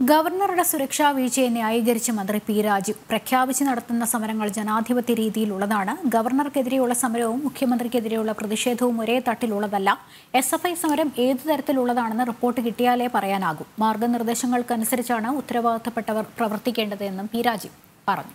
ഗവർണറുടെ സുരക്ഷാ വീഴ്ചയെ ന്യായീകരിച്ച് മന്ത്രി പി രാജു പ്രഖ്യാപിച്ച് നടത്തുന്ന സമരങ്ങൾ ജനാധിപത്യ രീതിയിലുള്ളതാണ് ഗവർണർക്കെതിരെയുള്ള സമരവും മുഖ്യമന്ത്രിക്കെതിരെയുള്ള പ്രതിഷേധവും ഒരേ തട്ടിലുള്ളതല്ല എസ് എഫ് ഐ സമരം ഏതു തരത്തിലുള്ളതാണെന്ന് റിപ്പോർട്ട് കിട്ടിയാലേ പറയാനാകൂ മാർഗനിർദ്ദേശങ്ങൾക്കനുസരിച്ചാണ് ഉത്തരവാദിത്തപ്പെട്ടവർ പ്രവർത്തിക്കേണ്ടതെന്നും പി രാജു പറഞ്ഞു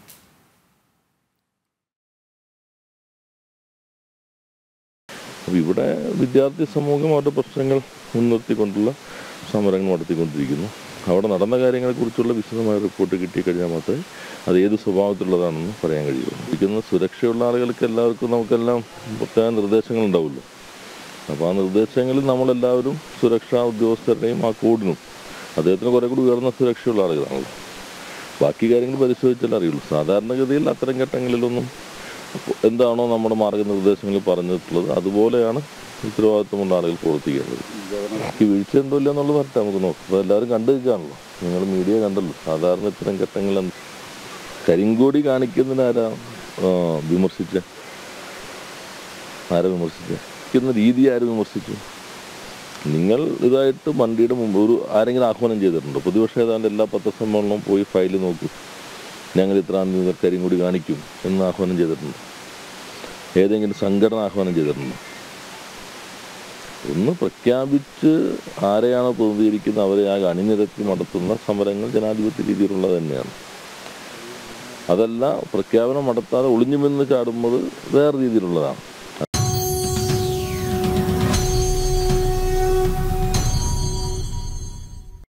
അപ്പോൾ ഇവിടെ വിദ്യാർത്ഥി സമൂഹം അവരുടെ പ്രശ്നങ്ങൾ മുൻനിർത്തിക്കൊണ്ടുള്ള സമരങ്ങൾ നടത്തിക്കൊണ്ടിരിക്കുന്നു അവിടെ നടന്ന കാര്യങ്ങളെക്കുറിച്ചുള്ള വിശദമായ റിപ്പോർട്ട് കിട്ടിക്കഴിഞ്ഞാൽ മാത്രമേ അത് ഏത് സ്വഭാവത്തിലുള്ളതാണെന്ന് പറയാൻ കഴിയുള്ളൂ ഇരിക്കുന്ന സുരക്ഷയുള്ള ആളുകൾക്ക് എല്ലാവർക്കും നമുക്കെല്ലാം പ്രത്യേക നിർദ്ദേശങ്ങൾ ഉണ്ടാവുമല്ലോ അപ്പോൾ ആ നിർദ്ദേശങ്ങളിൽ നമ്മളെല്ലാവരും സുരക്ഷാ ഉദ്യോഗസ്ഥരുടെയും ആ കോഡിനും അദ്ദേഹത്തിന് കുറേ കൂടി ഉയർന്ന സുരക്ഷയുള്ള ആളുകളാണല്ലോ ബാക്കി കാര്യങ്ങൾ പരിശോധിച്ചാൽ അറിയുള്ളൂ സാധാരണഗതിയിൽ അത്തരം ഘട്ടങ്ങളിലൊന്നും എന്താണോ നമ്മുടെ മാർഗനിർദ്ദേശങ്ങളിൽ പറഞ്ഞിട്ടുള്ളത് അതുപോലെയാണ് ഉത്തരവാദിത്വമുള്ള ആളുകൾ പ്രവർത്തിക്കേണ്ടത് ഈ വീഴ്ച ഉണ്ടോ ഇല്ല എന്നുള്ളത് വരട്ടെ നമുക്ക് നോക്കാം അപ്പോൾ എല്ലാവരും കണ്ടു നിൽക്കുകയാണല്ലോ നിങ്ങൾ മീഡിയ കണ്ടല്ലോ സാധാരണ ഇത്തരം ഘട്ടങ്ങളിൽ എന്ത് കരിങ്കോടി കാണിക്കുന്നതിന് ആരാ ആ, വിമർശിച്ച ആരാ വിമർശിച്ച ക്കുന്ന രീതി ആര് വിമർശിച്ചു നിങ്ങൾ ഇതായിട്ട് വണ്ടിയുടെ മുമ്പ് ഒരു ആരെങ്കിലും ആഹ്വാനം ചെയ്തിട്ടുണ്ടോ പ്രതിപക്ഷ നേതാവിൻ്റെ എല്ലാ പത്രസമ്മേളനവും പോയി ഫയൽ നോക്കൂ ഞങ്ങൾ ഇത്ര തീയതി കരിങ്കൊടി കാണിക്കും എന്ന് ആഹ്വാനം ചെയ്തിട്ടുണ്ട് ഏതെങ്കിലും സംഘടന ആഹ്വാനം ചെയ്തിട്ടുണ്ടോ ഒന്ന് പ്രഖ്യാപിച്ച് ആരെയാണോ പ്രതിനിധീകരിക്കുന്നത് അവരെ ആ അണിനിരത്തി നടത്തുന്ന സമരങ്ങൾ ജനാധിപത്യ രീതിയിലുള്ളത് തന്നെയാണ് അതല്ല പ്രഖ്യാപനം നടത്താതെ ഒളിഞ്ഞു നിന്ന് ചാടുന്നത് വേറെ രീതിയിലുള്ളതാണ്